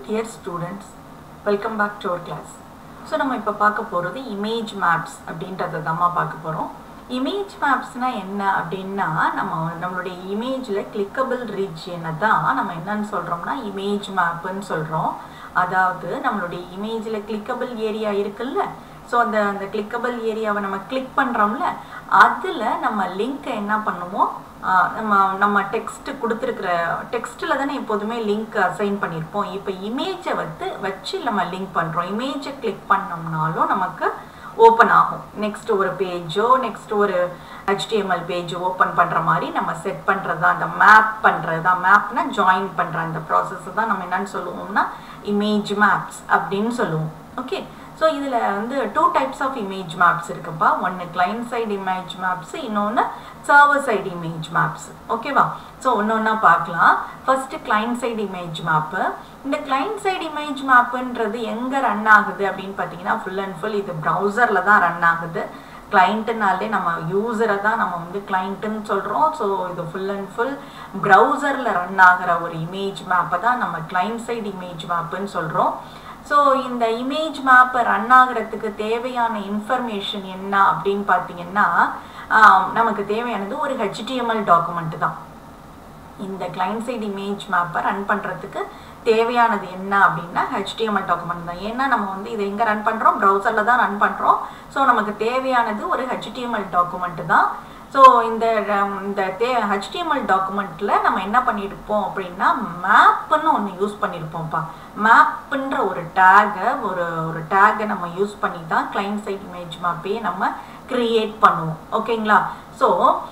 dear students welcome back to our class so நம்ம இப்போ பார்க்க போகிறது இமேஜ் மேப்ஸ் அப்படின்றத தாம்மா பார்க்க போகிறோம் இமேஜ் மேப்ஸ்னால் என்ன அப்படின்னா நம்ம நம்மளுடைய இமேஜில் கிளிக்கபிள் ரீஜியனை தான் நம்ம என்னன்னு சொல்கிறோம்னா இமேஜ் மேப்புன்னு சொல்கிறோம் அதாவது நம்மளுடைய இமேஜில் கிளிக்கபிள் ஏரியா இருக்குல்ல ஸோ அந்த அந்த கிளிக்கபிள் ஏரியாவை நம்ம கிளிக் பண்ணுறோம்ல அதில் நம்ம லிங்க்கை என்ன பண்ணுவோம் ஆஹ் நம்ம நம்ம டெக்ஸ்ட் கொடுத்துருக்குற டெக்ஸ்ட்டில் தானே எப்போதுமே லிங்க் அசைன் பண்ணியிருப்போம் இப்போ இமேஜை வந்து வச்சு நம்ம லிங்க் பண்ணுறோம் இமேஜை கிளிக் பண்ணோம்னாலும் நமக்கு ஓப்பன் ஆகும் நெக்ஸ்ட் ஒரு பேஜோ நெக்ஸ்ட் ஒரு ஹெச்டிஎம்எல் பேஜ் ஓப்பன் பண்ணுற மாதிரி நம்ம செட் பண்ணுறது தான் அந்த மேப் பண்ணுறது தான் மேப்னா ஜாயின் பண்ணுற அந்த ப்ராசஸ் தான் நம்ம என்னன்னு சொல்லுவோம்னா இமேஜ் மேப்ஸ் அப்படின்னு சொல்லுவோம் ஓகே ஸோ இதில் வந்து two types of image maps இருக்குப்பா ஒன்று கிளைண்ட் சைடு இமேஜ் மேப்ஸ் இன்னொன்று சர்வர் சைடு இமேஜ் மேப்ஸ் ஓகேவா ஸோ ஒன்று ஒன்றா பார்க்கலாம் first client side image map இந்த கிளைண்ட் சைடு இமேஜ் மேப்புன்றது எங்கே ரன் ஆகுது அப்படின்னு பார்த்தீங்கன்னா ஃபுல் அண்ட் ஃபுல் இது ப்ரௌசரில் தான் ரன் ஆகுது கிளைண்ட்டுனாலே நம்ம யூசரை தான் நம்ம வந்து கிளைண்ட்டுன்னு சொல்கிறோம் ஸோ இது ஃபுல் அண்ட் ஃபுல் ப்ரௌசரில் ரன் ஆகிற ஒரு இமேஜ் மேப்பை தான் நம்ம கிளைண்ட் சைடு இமேஜ் மேப்புன்னு சொல்கிறோம் ஸோ இந்த இமேஜ் மேப்பை ரன் ஆகிறதுக்கு தேவையான இன்ஃபர்மேஷன் என்ன அப்படின்னு பார்த்தீங்கன்னா நமக்கு தேவையானது ஒரு ஹெச்டிஎம்எல் டாக்குமெண்ட் தான் இந்த கிளைண்ட் சைடு இமேஜ் மேப்பை ரன் பண்ணுறதுக்கு தேவையானது என்ன அப்படின்னா ஹெச்டிஎம்எல் டாக்குமெண்ட் தான் ஏன்னா நம்ம வந்து இதை எங்கே ரன் பண்ணுறோம் ப்ரௌசரில் தான் ரன் பண்ணுறோம் ஸோ நமக்கு தேவையானது ஒரு ஹெச்டிஎம்எல் டாக்குமெண்ட் தான் ஸோ இந்த இந்த தே ஹெச்டிஎம்எல் டாக்குமெண்ட்டில் நம்ம என்ன பண்ணியிருப்போம் அப்படின்னா மேப்புன்னு ஒன்று யூஸ் பண்ணியிருப்போம்ப்பா மேப்புன்ற ஒரு டேகை ஒரு ஒரு டேகை நம்ம யூஸ் பண்ணி தான் கிளைண்ட் சைட் இமேஜ் மேப்பையே நம்ம க்ரியேட் பண்ணுவோம் ஓகேங்களா ஸோ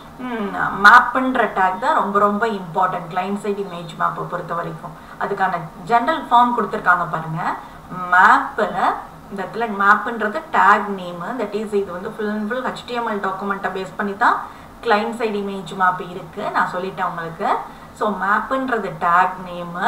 மேப்புன்ற டேக் தான் ரொம்ப ரொம்ப இம்பார்ட்டன்ட் கிளைண்ட் சைட் இமேஜ் மேப்பை பொறுத்த வரைக்கும் அதுக்கான ஜென்ரல் ஃபார்ம் கொடுத்துருக்காங்க பாருங்கள் மேப்பில் இந்த இடத்துல மேப்புன்றது டேக் நேமு தட் இஸ் இது வந்து ஃபுல் அண்ட் ஃபுல் ஹெச்டிஎம்எல் டாக்குமெண்ட்டை பேஸ் பண்ணி தான் கிளைண்ட் சைடு இமேஜ் மேப் இருக்குது நான் சொல்லிட்டேன் உங்களுக்கு ஸோ மேப்புன்றது டேக் நேமு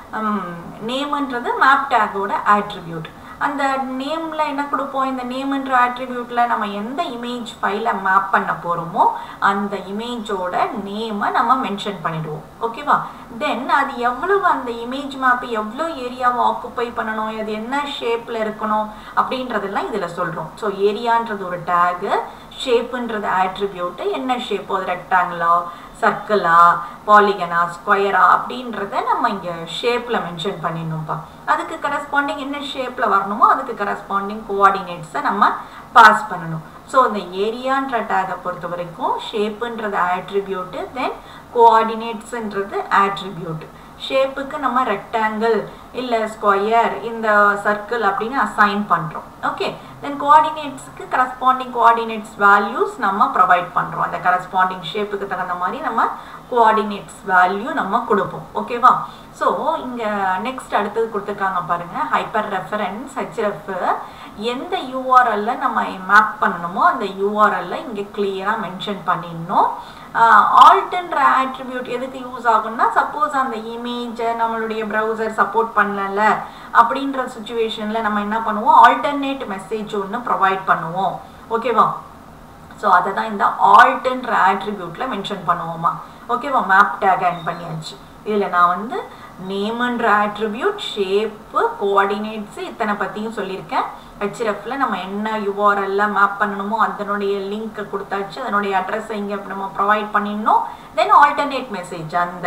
நேமுன்றது மேப் டேக்கோட ஆட்ரிபியூட் அந்த நேமில் என்ன கொடுப்போம் இந்த நேம்ன்ற ஆட்ரிபியூட்டில் நம்ம எந்த இமேஜ் ஃபைலை மேப் பண்ண போகிறோமோ அந்த இமேஜோட நேமை நம்ம மென்ஷன் பண்ணிடுவோம் ஓகேவா தென் அது எவ்வளவு அந்த இமேஜ் மேப் எவ்வளோ ஏரியாவை ஆக்குப்பை பண்ணணும் அது என்ன ஷேப்பில் இருக்கணும் அப்படின்றதெல்லாம் இதில் சொல்கிறோம் ஸோ ஏரியான்றது ஒரு டேகு ஷேப்புன்றது ஆட்ரிபியூட்டு என்ன ஷேப் அது ரெக்டாங்கிளா சர்க்கிளா பாலிகனா ஸ்கொயரா அப்படின்றத நம்ம இங்கே ஷேப்பில் மென்ஷன் பண்ணிடணும்ப்பா அதுக்கு கரஸ்பாண்டிங் என்ன ஷேப்பில் வரணுமோ அதுக்கு கரஸ்பாண்டிங் கோஆர்டினேட்ஸை நம்ம பாஸ் பண்ணணும் ஸோ இந்த ஏரியான்ற டேகை பொறுத்த வரைக்கும் ஷேப்புன்றது ஆட்ரிபியூட்டு தென் கோஆர்டினேட்ஸுன்றது ஆட்ரிபியூட் ஷேப்புக்கு நம்ம ரெக்டாங்கிள் இல்லை ஸ்கொயர் இந்த சர்க்கிள் அப்படின்னு அசைன் பண்ணுறோம் ஓகே தென் கோஆர்டினேட்ஸ்க்கு கரஸ்பாண்டிங் கோஆர்டினேட்ஸ் வேல்யூஸ் நம்ம ப்ரொவைட் பண்ணுறோம் அந்த கரஸ்பாண்டிங் ஷேப்புக்கு தகுந்த மாதிரி நம்ம கோஆர்டினேட்ஸ் வேல்யூ நம்ம கொடுப்போம் ஓகேவா ஸோ இங்கே நெக்ஸ்ட் அடுத்தது கொடுத்துருக்காங்க பாருங்கள் ஹைப்பர் ரெஃபரன்ஸ் ஹெச்எஃப் எந்த யூஆர்எல்ல நம்ம மேப் பண்ணணுமோ அந்த யூஆர்எல்ல இங்கே கிளியராக மென்ஷன் பண்ணிடணும் ஆல்ட்ன்ற ஆட்ரிபியூட் எதுக்கு யூஸ் ஆகும்னா சப்போஸ் அந்த இமேஜை நம்மளுடைய ப்ரௌசர் சப்போர்ட் பண்ணல அப்படின்ற சுச்சுவேஷனில் நம்ம என்ன பண்ணுவோம் ஆல்டர்னேட் மெசேஜ் ஒன்று ப்ரொவைட் பண்ணுவோம் ஓகேவா ஸோ அதை தான் இந்த ஆல்ட்ன்ற ஆட்ரிபியூட்டில் மென்ஷன் பண்ணுவோமா ஓகேவா மேப் டேக் ஆட் பண்ணியாச்சு இதில் நான் வந்து நேம்ன்ற ஆட்ரிபியூட் ஷேப்பு கோஆர்டினேட்ஸு இத்தனை பற்றியும் சொல்லியிருக்கேன் ஹெச்எஃப்ல நம்ம என்ன யூஆர்எல்ல மேப் பண்ணணுமோ அதனுடைய லிங்க்கை கொடுத்தாச்சு அதனுடைய அட்ரஸை இங்கே நம்ம ப்ரொவைட் பண்ணிடணும் தென் ஆல்டர்னேட் மெசேஜ் அந்த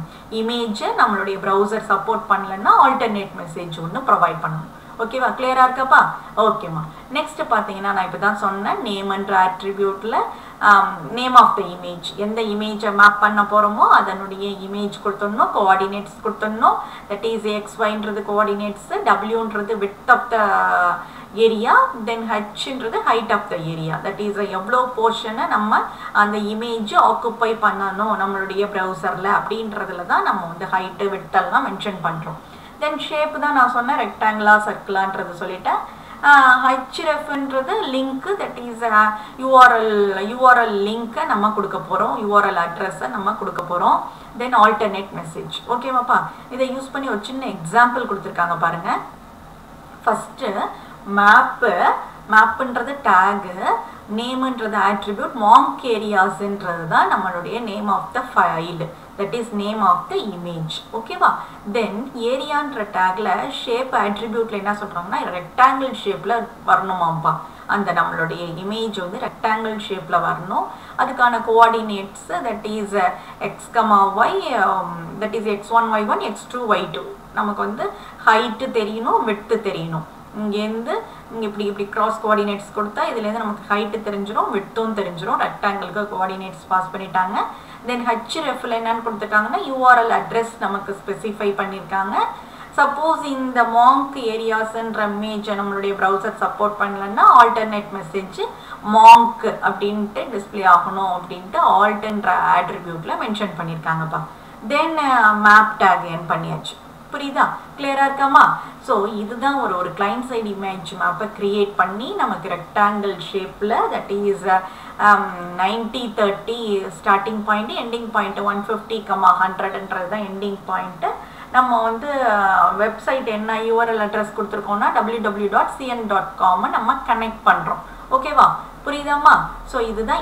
இமேஜை நம்மளுடைய ப்ரௌசர் சப்போர்ட் பண்ணலன்னா ஆல்டர்னேட் மெசேஜ் ஒன்று ப்ரொவைட் பண்ணணும் ஓகேவா கிளியராக இருக்கப்பா ஓகேம்மா நெக்ஸ்ட் பார்த்தீங்கன்னா நான் இப்போ தான் சொன்னேன் நேம்ன்ற ஆட்ரிபியூட்டில் நேம் ஆஃப் த இமேஜ் எந்த இமேஜை மேப் பண்ண போகிறோமோ அதனுடைய இமேஜ் கொடுத்துடணும் கோஆர்டினேட்ஸ் கொடுத்துடணும் தட் இஸ் எக்ஸ் ஒய்ன்றது கோஆர்டினேட்ஸ் டபிள்யூன்றது width of the area then ஹெச்ன்றது height of the area that is எவ்வளோ போர்ஷனை நம்ம அந்த இமேஜ் ஆக்குப்பை பண்ணணும் நம்மளுடைய ப்ரௌசரில் அப்படின்றதுல தான் நம்ம வந்து ஹைட்டு விட்டெல்லாம் மென்ஷன் பண்ணுறோம் தென் ஷேப் தான் நான் சொன்னேன் ரெக்டாங்கிளா சர்க்கிளான்றது சொல்லிட்டேன் ஹெச்எஃப்ன்றது link that is URL URL லிங்க்கை நம்ம கொடுக்க போகிறோம் யூஆர்எல் அட்ரஸை நம்ம கொடுக்க போகிறோம் தென் ஆல்டர்னேட் மெசேஜ் ஓகேவாப்பா இதை யூஸ் பண்ணி ஒரு சின்ன எக்ஸாம்பிள் கொடுத்துருக்காங்க பாருங்கள் ஃபஸ்ட்டு மேப்பு மேப்புன்றது டேகு நேம்ன்றது ஆட்ரிபியூட் மாங்க் ஏரியாஸ்ன்றது தான் நம்மளுடைய name of the file that is name of the image ஓகேவா தென் ஏரியான்ற டேக்ல ஷேப் ஆட்ரிபியூட்ல என்ன சொல்றாங்கன்னா ரெக்டாங்கிள் ஷேப்ல வரணுமாப்பா அந்த நம்மளுடைய இமேஜ் வந்து ரெக்டாங்கிள் ஷேப்ல வரணும் அதுக்கான coordinates that is X comma Y that is X one Y one X two Y two நமக்கு வந்து ஹைட்டு தெரியணும் விட்டு தெரியணும் இங்கேருந்து இங்கே இப்படி இப்படி கிராஸ் கோஆர்டினேட்ஸ் கொடுத்தா இதுலேருந்து நமக்கு ஹைட்டு தெரிஞ்சிடும் விட்டும் தெரிஞ்சிடும் ரெக்டாங்கிளுக்கு கோஆர்டினேட்ஸ் பாஸ் பண்ணிட்டாங்க தென் ஹெச்எஃப்ல என்னன்னு கொடுத்துருக்காங்கன்னா யூஆர்எல் அட்ரஸ் நமக்கு ஸ்பெசிஃபை பண்ணியிருக்காங்க சப்போஸ் இந்த மாங்க் ஏரியாஸ்ன்ற இமேஜை நம்மளுடைய ப்ரௌசர் சப்போர்ட் பண்ணலன்னா ஆல்டர்னேட் மெசேஜ் மாங்க் அப்படின்ட்டு டிஸ்பிளே ஆகணும் அப்படின்ட்டு ஆல்டன்ற ஆட்ரிபியூட்ல மென்ஷன் பண்ணியிருக்காங்கப்பா தென் மேப் டேக் என் பண்ணியாச்சு புரியுதா கிளியரா இருக்காமா ஸோ இதுதான் ஒரு ஒரு கிளைண்ட் சைடு இமேஜ் மேப்பை கிரியேட் பண்ணி நமக்கு ரெக்டாங்கிள் ஷேப்பில் that is ninety thirty starting point ending point one fifty comma ஹண்ட்ரட்ன்றது தான் எண்டிங் பாயிண்ட்டு நம்ம வந்து வெப்சைட் என்ன யூஆர்எல் அட்ரஸ் கொடுத்துருக்கோம்னா W W dot CN dot காமை நம்ம கனெக்ட் பண்ணுறோம் ஓகேவா புரியுதாம்மா ஸோ இதுதான்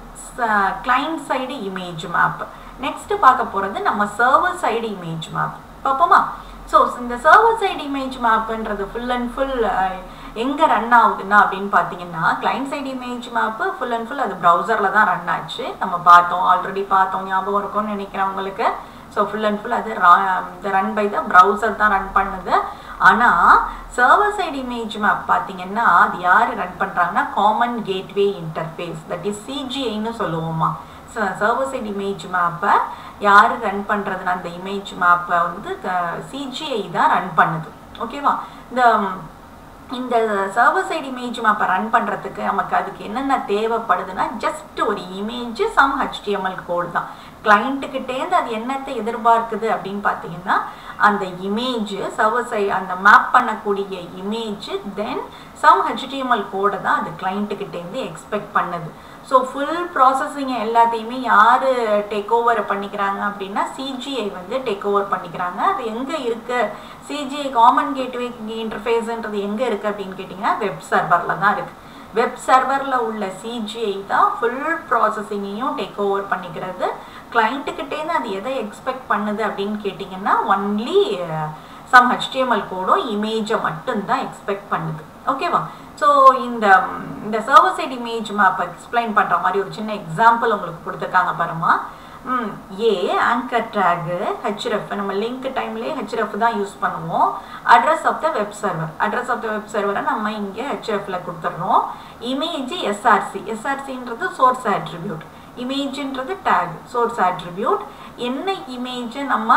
client side image map next பார்க்க போகிறது நம்ம சர்வர் சைடு இமேஜ் மேப் பார்ப்போமா ஸோ இந்த சர்வர் சைடு இமேஜ் மேப்புன்றது ஃபுல் அண்ட் ஃபுல் எங்கே ரன் ஆகுதுன்னா அப்படின்னு பார்த்தீங்கன்னா client side image map full and full அது ப்ரௌசரில் தான் ரன் ஆச்சு நம்ம பார்த்தோம் ஆல்ரெடி பார்த்தோம் ஞாபகம் இருக்கும்னு நினைக்கிறேன் உங்களுக்கு ஸோ ஃபுல் அண்ட் ஃபுல் அது ரன் பை த ப்ரௌசர் தான் ரன் பண்ணுது ஆனால் சர்வர் சைடு இமேஜ் மேப் பார்த்தீங்கன்னா அது யார் ரன் பண்ணுறாங்கன்னா common gateway interface that is சிஜிஐன்னு சொல்லுவோமா சர்வர் சைடு இமேஜ் மேப்பை யார் ரன் பண்ணுறதுன்னு அந்த இமேஜ் மேப்பை வந்து சிஜிஐ தான் ரன் பண்ணுது ஓகேவா இந்த இந்த சர்வர் சைடு இமேஜ் மேப்பை ரன் பண்ணுறதுக்கு நமக்கு அதுக்கு என்னென்ன தேவைப்படுதுன்னா ஜஸ்ட் ஒரு இமேஜ் சம் ஹெச்டிஎம்எல் கோடு தான் கிளைண்ட்டுக்கிட்டேருந்து அது என்னத்தை எதிர்பார்க்குது அப்படின்னு பார்த்தீங்கன்னா அந்த இமேஜ் சர்வர் சை அந்த மேப் பண்ணக்கூடிய இமேஜ் தென் சம் ஹெச்டிஎம்எல் கோடை தான் அது கிளைண்ட்டுக்கிட்டேருந்து எக்ஸ்பெக்ட் பண்ணுது ஸோ ஃபுல் ப்ராசஸிங் எல்லாத்தையுமே யார் டேக் ஓவர் பண்ணிக்கிறாங்க அப்படின்னா சிஜிஐ வந்து டேக் ஓவர் பண்ணிக்கிறாங்க அது எங்கே இருக்குது சிஜிஐ காமன் கேட்வே இன்டர்ஃபேஸ்ன்றது எங்கே இருக்குது அப்படின்னு கேட்டிங்கன்னா வெப் சர்வரில் தான் இருக்குது வெப் சர்வரில் உள்ள சிஜிஐ தான் ஃபுல் ப்ராசஸிங்கையும் டேக் ஓவர் பண்ணிக்கிறது கிளைண்ட்டுக்கிட்டேருந்து அது எதை எக்ஸ்பெக்ட் பண்ணுது அப்படின்னு கேட்டிங்கன்னா ஒன்லி சம் ஹெச்டிஎம்எல் கோடும் இமேஜை மட்டும்தான் எக்ஸ்பெக்ட் பண்ணுது ஓகேவா ஸோ இந்த இந்த சர்வர் சைட் இமேஜ் மேப்பை எக்ஸ்பிளைன் பண்ணுற மாதிரி ஒரு சின்ன எக்ஸாம்பிள் உங்களுக்கு கொடுத்துருக்காங்க பாருமா ஏ ஆங்கர் டேகு ஹெச்எஃப் நம்ம லிங்க் டைம்லேயே ஹெச்எஃப் தான் யூஸ் பண்ணுவோம் address of the web server address of the web சர்வரை நம்ம இங்கே ஹெச்எஃப்ல கொடுத்துட்றோம் இமேஜ் எஸ்ஆர்சி எஸ்ஆர்சின்றது சோர்ஸ் ஆட்ரிபியூட் இமேஜ்ன்றது டேக் சோர்ஸ் ஆட்ரிபியூட் என்ன இமேஜை நம்ம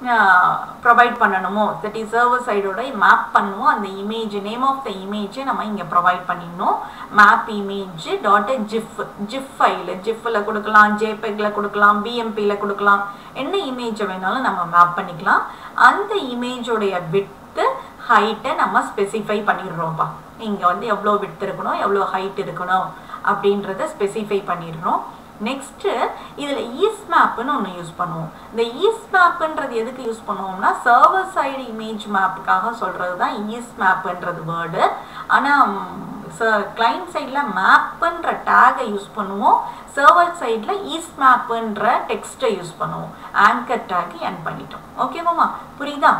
ப்ரொவைட் பண்ணணுமோ தட் இஸ் சர்வர் சைடோட மேப் பண்ணுவோம் அந்த இமேஜ் நேம் ஆஃப் த இமேஜை நம்ம இங்கே ப்ரொவைட் பண்ணிடணும் map image dot GIF GIF file ஜிஃபில் கொடுக்கலாம் ஜேபெக்கில் கொடுக்கலாம் பிஎம்பியில் கொடுக்கலாம் என்ன இமேஜை வேணாலும் நம்ம மேப் பண்ணிக்கலாம் அந்த இமேஜோடைய விட்டு ஹைட்டை நம்ம ஸ்பெசிஃபை பண்ணிடுறோம்ப்பா இங்கே வந்து எவ்வளோ விட்டு இருக்கணும் எவ்வளோ ஹைட் இருக்கணும் அப்படின்றத ஸ்பெசிஃபை பண்ணிடுறோம் நெக்ஸ்ட்டு இதில் ஈஸ் மேப்புன்னு ஒன்று யூஸ் பண்ணுவோம் இந்த ஈஸ் மேப்புன்றது எதுக்கு யூஸ் பண்ணுவோம்னா சர்வர் சைடு இமேஜ் மேப்புக்காக சொல்கிறது தான் ஈஸ் மேப்புன்றது வேர்டு ஆனால் கிளைண்ட் சைடில் மேப்புன்ற டேகை யூஸ் பண்ணுவோம் சர்வர் சைடில் ஈஸ் மேப்புன்ற டெக்ஸ்ட்டை யூஸ் பண்ணுவோம் ஆங்கர் டேக் என் பண்ணிட்டோம் ஓகேவாம்மா புரியுதா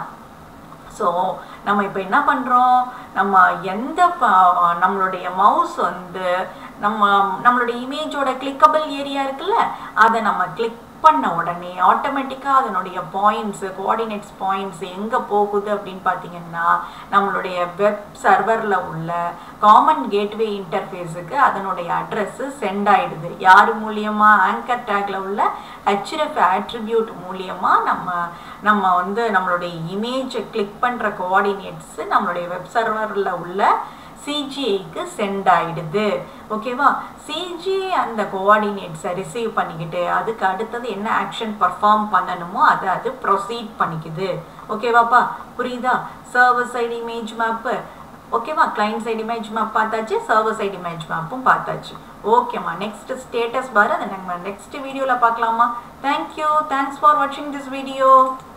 ஸோ நம்ம இப்போ என்ன பண்ணுறோம் நம்ம எந்த நம்மளுடைய மவுஸ் வந்து நம்ம நம்மளுடைய இமேஜோட கிளிக்கபிள் ஏரியா இருக்குல்ல அதை நம்ம கிளிக் பண்ண உடனே ஆட்டோமேட்டிக்காக அதனுடைய பாயிண்ட்ஸு கோஆர்டினேட்ஸ் பாயிண்ட்ஸ் எங்கே போகுது அப்படின்னு பார்த்தீங்கன்னா நம்மளுடைய வெப் சர்வரில் உள்ள காமன் கேட்வே இன்டர்ஃபேஸுக்கு அதனுடைய அட்ரஸ்ஸு சென்ட் ஆயிடுது யார் மூலியமாக ஆங்கர் டேக்ல உள்ள ஹெச்எஃப் ஆட்ரிபியூட் மூலியமாக நம்ம நம்ம வந்து நம்மளுடைய இமேஜை கிளிக் பண்ணுற கோஆர்டினேட்ஸு நம்மளுடைய வெப் சர்வரில் உள்ள சிஜிஐக்கு சென்ட் ஆயிடுது ஓகேவா சிஜிஐ அந்த கோஆர்டினேட்ஸை ரிசீவ் பண்ணிக்கிட்டு அதுக்கு அடுத்தது என்ன ஆக்ஷன் பர்ஃபார்ம் பண்ணணுமோ அதை அது ப்ரொசீட் பண்ணிக்குது ஓகேவாப்பா புரியுதா சர்வர் சைடு இமேஜ் மேப்பு ஓகேவா கிளைண்ட் சைடு இமேஜ் மேப் பார்த்தாச்சு சர்வர் சைடு இமேஜ் மேப்பும் பார்த்தாச்சு ஓகேம்மா நெக்ஸ்ட் ஸ்டேட்டஸ் பார் அதை நம்ம நெக்ஸ்ட் வீடியோவில் பார்க்கலாமா தேங்க்யூ தேங்க்ஸ் ஃபார் வாட்சிங் திஸ் வீடியோ